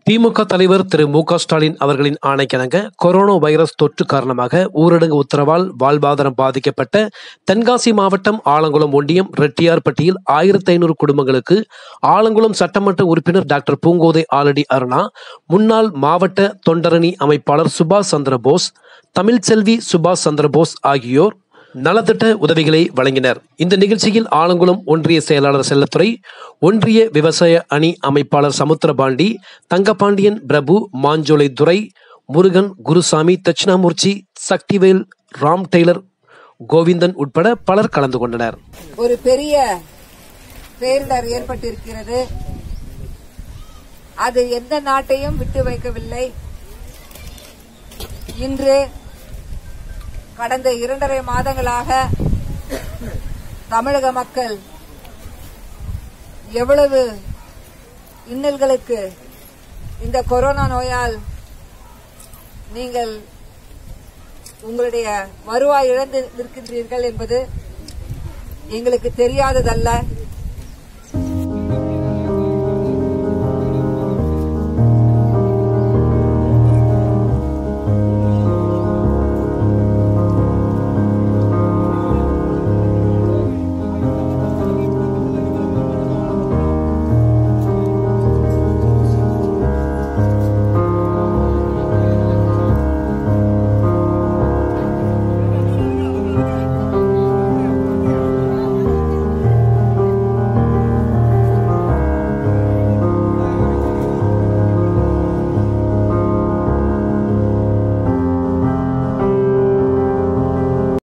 திமுக தலைவர் திரு மு க ஸ்டாலின் அவர்களின் ஆணைக்கிணங்க கொரோனா வைரஸ் தொற்று காரணமாக ஊரடங்கு உத்தரவால் வாழ்வாதாரம் பாதிக்கப்பட்ட தென்காசி மாவட்டம் ஆலங்குளம் ஒன்றியம் ரெட்டியார்பட்டியில் ஆயிரத்தி ஐநூறு குடும்பங்களுக்கு ஆலங்குளம் சட்டமன்ற உறுப்பினர் டாக்டர் பூங்கோதை ஆலடி அருணா முன்னாள் மாவட்ட தொண்டரணி அமைப்பாளர் சுபாஷ் சந்திர போஸ் தமிழ்ச்செல்வி சுபாஷ் சந்திர போஸ் ஆகியோர் நலத்திட்ட உதவிகளை வழங்கினர் இந்த நிகழ்ச்சியில் ஆலங்குளம் ஒன்றிய செயலாளர் செல்லத்துறை ஒன்றிய விவசாய அணி அமைப்பாளர் சமுத்திரபாண்டி தங்கபாண்டியன் பிரபு மாஞ்சோலை துரை முருகன் குருசாமி தட்சிணாமூர்த்தி சக்திவேல் ராம் டெய்லர் கோவிந்தன் உட்பட பலர் கலந்து கொண்டனர் ஒரு பெரிய பேரிடர் ஏற்பட்டிருக்கிறது அது எந்த நாட்டையும் விட்டு வைக்கவில்லை இன்று கடந்த இரண்டரை மாதங்களாக தமிழக மக்கள் எவ்வளவு இன்னல்களுக்கு இந்த கொரோனா நோயால் நீங்கள் உங்களுடைய வருவாய் இழந்து நிற்கின்றீர்கள் என்பது எங்களுக்கு தெரியாததல்ல